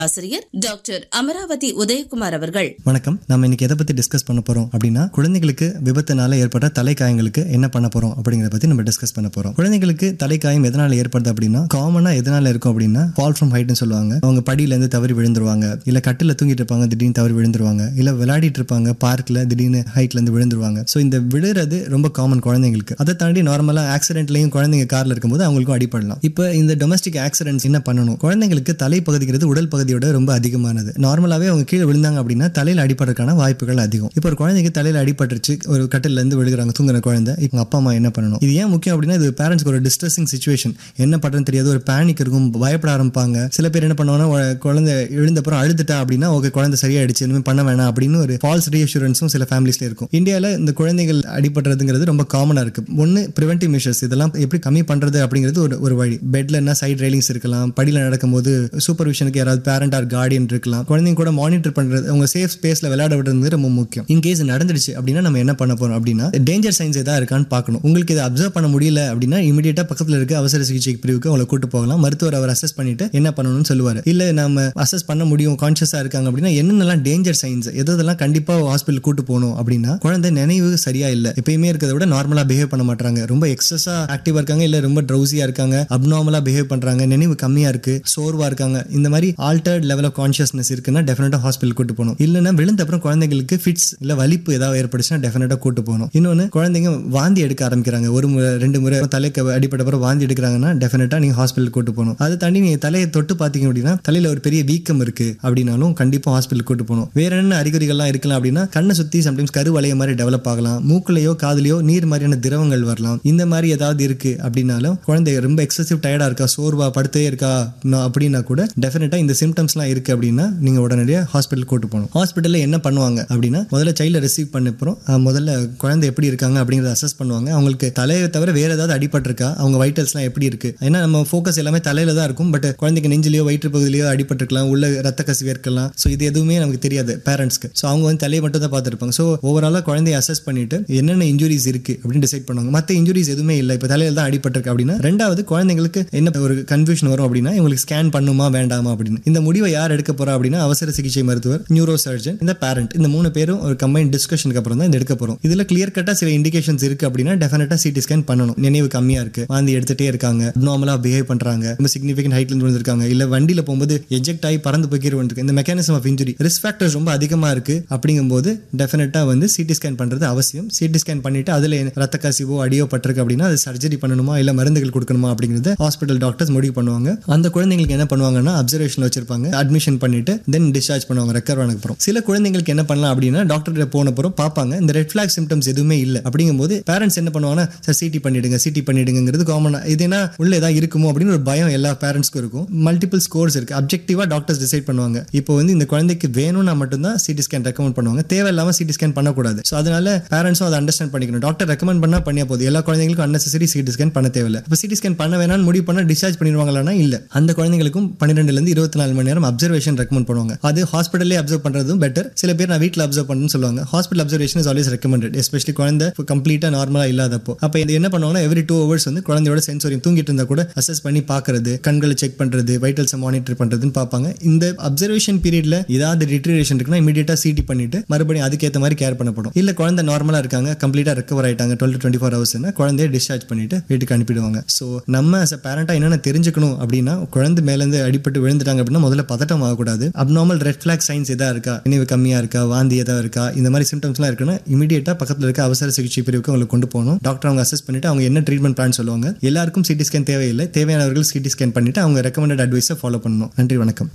ஆசிரியர் டாக்டர் அமராவதி உதயகுமார் அவர்கள் வணக்கம் நம்ம இன்னைக்கு எதை பத்தி டிஸ்கஸ் பண்ண போறோம் அப்படின்னா குழந்தைகளுக்கு விபத்துனால ஏற்படுற தலைக்காயங்களுக்கு என்ன பண்ண போறோம் அப்படிங்கறத பத்தி நம்ம டிஸ்கஸ் பண்ண போறோம் குழந்தைகளுக்கு தலைக்காயம் எதனால ஏற்படுது அப்படின்னா காமனா எதனால இருக்கும் அப்படின்னா ஃபால் ஃப்ரம் ஹைட்னு சொல்லுவாங்க அவங்க படியில இருந்து தவறி விழுந்துருவாங்க இல்ல கட்டில தூங்கிட்டு இருப்பாங்க திடீர்னு தவறி விழுந்துருவாங்க இல்ல விளையாடிட்டு இருப்பாங்க பார்க்ல திடீர்னு ஹைட்ல இருந்து விழுந்துருவாங்க ஸோ இந்த விழுறது ரொம்ப காமன் குழந்தைங்களுக்கு அதை தாண்டி நார்மலா ஆக்சிடென்ட்லயும் குழந்தைங்க கார்ல இருக்கும்போது அவங்களுக்கும் அடிபடலாம் இப்போ இந்த டொமஸ்டிக் ஆக்சிடென்ட்ஸ் என்ன பண்ணணும் குழந்தைங்களுக்கு தலைப்பகுதிங்கிறது உடல் பகுதியோட ரொம்ப அதிகமானது நார்மலாவே அவங்க கீழே விழுந்தாங்க அப்படின்னா தலையில அடிபடுறதுக்கான வாய்ப்புகள் அதிகம் இப்போ ஒரு குழந்தைக்கு தலையில அடிபட்டுருச்சு ஒரு கட்டில இருந்து விழுகிறாங்க தூங்குற குழந்தை இப்போ அப்பா அம்மா என்ன பண்ணணும் இது ஏன் முக்கியம் அப்படின்னா இது பேரண்ட்ஸ்க்கு ஒரு டிஸ்ட்ரெஸிங் சுச்சுவேஷன் என்ன பண்றதுன்னு தெரியாது ஒரு பேனிக் இருக்கும் பயப்பட ஆரம்பிப்பாங்க சில பேர் என்ன பண்ணுவாங்கன்னா உ- குழந்தை எழுந்தப்புறம் அழுதுட்டா அப்படின்னா ஓகே குழந்தை சரியாயிடுச்சு இனிமேல் பண்ண வேணாம் அப்படின்னு ஒரு ஃபால்ஸ் ரீஅஷூரன்ஸும் சில ஃபேமிலிஸ்ல இருக்கும் இந்தியாவில் இந்த குழந்தைகள் அடிபடுறதுங்கிறது ரொம்ப காமனாக இருக்கு ஒன்று ப்ரிவென்டிவ் மெஷர்ஸ் இதெல்லாம் எப்படி கம்மி பண்றது அப்படிங்கிறது ஒரு ஒரு வழி பெட்ல என்ன சைட் ரெயிலிங்ஸ் இருக்கலாம் படியில் நடக்கும்போது சூப்பர்விஷனுக்கு யாராவது பேரண்ட் ஆர் கார்டியன் இருக்கலாம் குழந்தைங்க கூட மானிட்டர் பண்றது அவங்க சேஃப் ஸ்பேஸ்ல விளையாட விடுறது ரொம்ப முக்கியம் இன் கேஸ் நடந்துடுச்சு அப்படின்னா நம்ம என்ன பண்ண போறோம் அப்படின்னா டேஞ்சர் சைன்ஸ் எதாவது இருக்கான்னு பார்க்கணும் உங்களுக்கு இதை அப்சர்வ் பண்ண முடியல அப்படின்னா இமீடியட்டா பக்கத்துல இருக்க அவசர சிகிச்சை பிரிவுக்கு அவங்களை கூட்டு போகலாம் மருத்துவர் அவர் அசஸ் பண்ணிட்டு என்ன பண்ணணும்னு சொல்லுவாரு இல்ல நம்ம அசஸ் பண்ண முடியும் கான்சியஸா இருக்காங்க அப்படின்னா என்னென்னலாம் டேஞ்சர் சைன்ஸ் எதெல்லாம் கண்டிப்பா ஹாஸ்பிட்டல் கூட்டு போகணும் அப்படின்னா குழந்தை நினைவு சரியா இல்ல எப்பயுமே இருக்கிறத விட நார்மலா பிஹேவ் பண்ண மாட்டாங்க ரொம்ப எக்ஸஸா ஆக்டிவா இருக்காங்க இல்ல ரொம்ப ட்ரௌசியா இருக்காங்க அப்நார்மலா பிஹேவ் பண்றாங்க நினைவு கம்மியா இருக்கு சோர்வா இருக்காங்க இந்த மாதிரி ஆல்டர்ட் லெவல் ஆஃப் கான்சியஸ்னஸ் இருக்குன்னா டெஃபினட்டா ஹாஸ்பிட்டல் கூட்டு போகணும் இல்லைன்னா விழுந்த அப்புறம் குழந்தைங்களுக்கு ஃபிட்ஸ் இல்ல வலிப்பு ஏதாவது ஏற்பட்டுச்சுன்னா டெஃபினட்டா கூட்டு போகணும் இன்னொன்னு குழந்தைங்க வாந்தி எடுக்க ஆரம்பிக்கிறாங்க ஒரு முறை ரெண்டு முறை தலைக்கு அடிப்பட்ட அப்புறம் வாந்தி எடுக்கிறாங்கன்னா டெஃபினட்டா நீங்க ஹாஸ்பிட்டல் கூட்டு போகணும் அதை தாண்டி நீங்க தலையை தொட்டு பாத்தீங்க அப்படின்னா தலையில ஒரு பெரிய வீக்கம் இருக்கு அப்படின்னாலும் கண்டிப்பா ஹாஸ்பிட்டல் கூட்டு போகணும் வேற என்ன அறிகுறிகள்லாம் இருக்கலாம் அப்படின்னா கண்ணை சுத்தி சம்டைம்ஸ் கருவளைய மாதிரி டெவலப் ஆகலாம் மூக்குலையோ காதுலயோ நீர் மாதிரியான திரவங்கள் வரலாம் இந்த மாதிரி ஏதாவது இருக்கு அப்படின்னாலும் குழந்தை ரொம்ப எக்ஸசிவ் டயர்டா இருக்கா சோர்வா படுத்தே இருக்கா நான் அப்படின்னா கூட டெஃபினட்டா இந்த சிம்டம்ஸ்லாம் இருக்கு அப்படின்னா நீங்க உடனடியாக ஹாஸ்பிட்டல் கூட்டு போகணும் ஹாஸ்பிட்டல்ல என்ன பண்ணுவாங்க அப்படின்னா முதல்ல சைல்டை ரிசீவ் பண்ண அப்புறம் அஹ், முதல்ல குழந்தை எப்படி இருக்காங்க அப்படிங்கறத அசஸ் பண்ணுவாங்க அவங்களுக்கு தலையை தவிர வேற ஏதாவது அடிபட்டிருக்கா அவங்க வைட்டல்ஸ்லாம் எப்படி இருக்கு ஏன்னா நம்ம ஃபோக்கஸ் எல்லாமே தலையில தான் இருக்கும் பட் குழந்தைக்கு நெஞ்சிலையோ வயிற்று பகுதியிலையோ அடிபட்டிருக்கலாம் உள்ள ரத்த கசிவு இருக்கலாம் ஸோ இது எதுவுமே நமக்கு தெரியாது பேரண்ட்ஸ்க்கு ஸோ அவங்க வந்து தலையை மட்டும் தான் பார்த்துருப்பாங்க ஸோ ஓவராலாக குழந்தைய அசஸ் பண்ணிட்டு என்னென்ன இன்ஜுரிஸ் இருக்கு அப்படின்னு டிசைட் பண்ணுவாங்க மற்ற இன்ஜுரிஸ் எதுவுமே இல்லை இப்போ தலையில தான் அடிபட்டிருக்கு அப்படின்னா ரெண்டாவது குழந்தைங்களுக்கு என்ன ஒரு கன்ஃபியூஷன் வரும் அப்படின்னா இவங்களுக்கு ஸ்கேன் பண்ணுமா வேண்டாமா அப்படின்னு இந்த முடிவை யார் எடுக்க போறா அப்படின்னா அவசர சிகிச்சை மருத்துவர் நியூரோ சர்ஜன் இந்த பேரண்ட் இந்த மூணு பேரும் ஒரு கம்பைன் டிஸ்கஷனுக்கு அப்புறம் தான் இது எடுக்க போறோம் இதுல கிளியர் கட்டா சில இண்டிகேஷன்ஸ் இருக்கு அப்படின்னா டெஃபினட்டா சிடி ஸ்கேன் பண்ணணும் நினைவு கம்மியா இருக்கு வாந்தி எடுத்துட்டே இருக்காங்க நார்மலா பிஹேவ் பண்றாங்க ரொம்ப சிக்னிஃபிகன்ட் ஹைட்ல இருந்து விழுந்திருக்காங்க இல்ல வண்டியில போகும்போது எஜெக்ட் ஆகி பறந்து போய் கீழே விழுந்திருக்கு இந்த mechanism of injury risk factors ரொம்ப அதிகமா இருக்கு அப்படிங்கும்போது டெஃபினட்டா வந்து சிடி ஸ்கேன் பண்றது அவசியம் சிடி ஸ்கேன் பண்ணிட்டு அதுல ரத்த கசிவோ அடியோ பட்டிருக்கு அப்படின்னா அது சர்ஜரி பண்ணணுமா இல்ல மருந்துகள் கொடுக்கணுமா அப்படிங்கறத ஹாஸ்பிட்டல் டாக்டர்ஸ் முடிவு பண்ணுவாங்க அந்த குழந்தைங்களுக்கு என்ன பண்ணுவாங்கன்னா அப்சர்வேஷன் வச்சிருப்பாங்க அட்மிஷன் பண்ணிட்டு தென் டிஸ்சார்ஜ் பண்ணுவாங்க ரெக்கவர் ஆனதுக்கு அப்புறம் சில குழந்தைங்களுக்கு என்ன பண்ணலாம் அப்படின்னா டாக்டர் போன அப்புறம் பார்ப்பாங்க இந்த ரெட் ஃபிளாக் சிம்டம்ஸ் எதுவுமே இல்லை அப்படிங்கும்போது பேரண்ட்ஸ் என்ன பண்ணுவாங்கன்னா சார் சிடி பண்ணிடுங்க சிடி பண்ணிடுங்கிறது காமன் இதுனா உள்ள ஏதாவது இருக்குமோ அப்படின்னு ஒரு பயம் எல்லா பேரண்ட்ஸ்க்கும் இருக்கும் மல்டிபிள் ஸ்கோர்ஸ் இருக்கு அப்ஜெக்டிவா டாக்டர்ஸ் டிசைட் பண்ணுவாங்க இப்போ வந்து இந்த குழந்தைக்கு வேணும்னா மட்டும்தான் சிடி ஸ்கேன் ரெக்கமெண்ட் பண்ணுவாங்க தேவையில்லாம சிடி ஸ்கேன் பண்ணக்கூடாது ஸோ அதனால பேரண்ட்ஸும் அதை அண்டர்ஸ்டாண்ட் பண்ணிக்கணும் டாக்டர் ரெக்கமெண்ட் பண்ணா பண்ணியா போதும் எல்லா குழந்தைங்களுக்கும் அன்னெசரி சிடி ஸ்கேன் பண்ண தேவையில்லை இப்போ சிடி ஸ்கேன் பண்ண வேணாம்னு முடிவு பண்ணா டிஸ்சார்ஜ் பண்ணிடுவாங்களான்னா இல்ல அந்த குழந்தைங்களுக்கும் பன்னிரெண்டுல இருந்து இருபத்தி நாலு மணி நேரம் அப்சர்வேஷன் ரெக்கமெண்ட் பண்ணுவாங்க அது ஹாஸ்பிட்டல்லே அப்சர்வ் பண்றதும் பெட்டர் சில பேர் நான் வீட்டில் அப்சர்வ் பண்ணணும்னு சொல்லுவாங்க hospital observation is always recommended especially குழந்தை கம்ப்ளீட்டா நார்மலா இல்லாதப்போ அப்போ இது என்ன பண்ணுவாங்கன்னா எவ்ரி டூ ஹவர்ஸ் வந்து குழந்தையோட சென்சோரியம் தூங்கிட்டு இருந்தா கூட அசஸ் பண்ணி பார்க்கறது கண்களை செக் பண்றது வைட்டல்ஸை மானிட்டர் பண்றதுன்னு பார்ப்பாங்க இந்த அப்சர்வேஷன் பீரியட்ல ஏதாவது டிட்ரேஷன் இருக்குன்னா இமீடியட்டா சிடி பண்ணிட்டு மறுபடியும் அதுக்கேற்ற மாதிரி கேர் பண்ணப்படும் இல்ல குழந்தை நார்மலா இருக்காங்க கம்ப்ளீட்டா ரெக்கவர் ஆயிட்டாங்க டுவெல் டுவெண்ட்டி ஃபோர் ஹவர்ஸ்னா குழந்தைய டிஸ்சார்ஜ் பண்ணிட்டு வீட்டுக்கு அனுப்பிடுவாங்க ஸோ நம்ம அஸ் அ பேரண்டா என்னென்ன தெரிஞ்சுக்கணும் அப்படின்னா குழந்தை மேலேருந்து அடிபட்டு விழுந்துட்டாங்க அப்படின்னா முதல்ல பதட்டம் ஆகக்கூடாது அப்நார்மல் ரெட் ஃபிளாக் சைன்ஸ் எதா இருக்கா நினைவு கம்மியா இருக்கா வாந்தி எதா இருக்கா இந்த மாதிரி சிம்டம்ஸ்லாம் இருக்குன்னா இமீடியட்டா பக்கத்துல இருக்க அவசர சிகிச்சை பிரிவுக்கு அவங்களுக்கு கொண்டு போகணும் டாக்டர் அவங்க அசஸ் பண்ணிட்டு அவங்க என்ன ட்ரீட்மெண்ட் பிளான் சொல்லுவாங்க எல்லாருக்கும் சிடி ஸ்கேன் தேவையில்லை தேவையானவர்கள் சிடி ஸ்கேன் பண்ணிட்டு அவங்க ரெக்கமெண்டட் அட்வைஸை ஃபாலோ பண்ணணும் நன்றி வணக்கம்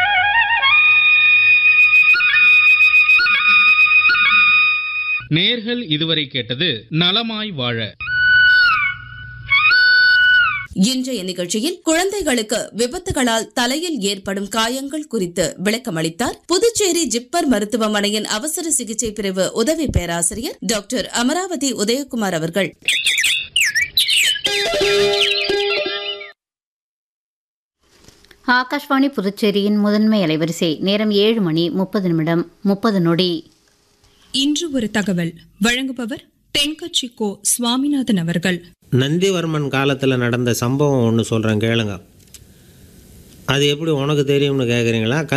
நேர்கள் இதுவரை கேட்டது நலமாய் வாழ இன்றைய நிகழ்ச்சியில் குழந்தைகளுக்கு விபத்துகளால் தலையில் ஏற்படும் காயங்கள் குறித்து விளக்கமளித்தார் புதுச்சேரி ஜிப்மர் மருத்துவமனையின் அவசர சிகிச்சை பிரிவு உதவி பேராசிரியர் டாக்டர் அமராவதி உதயகுமார் அவர்கள் ஆகாஷ்வாணி புதுச்சேரியின் முதன்மை அலைவரிசை நேரம் ஏழு மணி முப்பது நிமிடம் முப்பது நொடி இன்று ஒரு தகவல் வழங்குபவர் தென்கட்சி கோ சுவாமிநாதன் அவர்கள் நந்திவர்மன் காலத்தில் நடந்த சம்பவம் ஒன்று சொல்கிறேன் கேளுங்க அது எப்படி உனக்கு தெரியும்னு கேட்குறீங்களா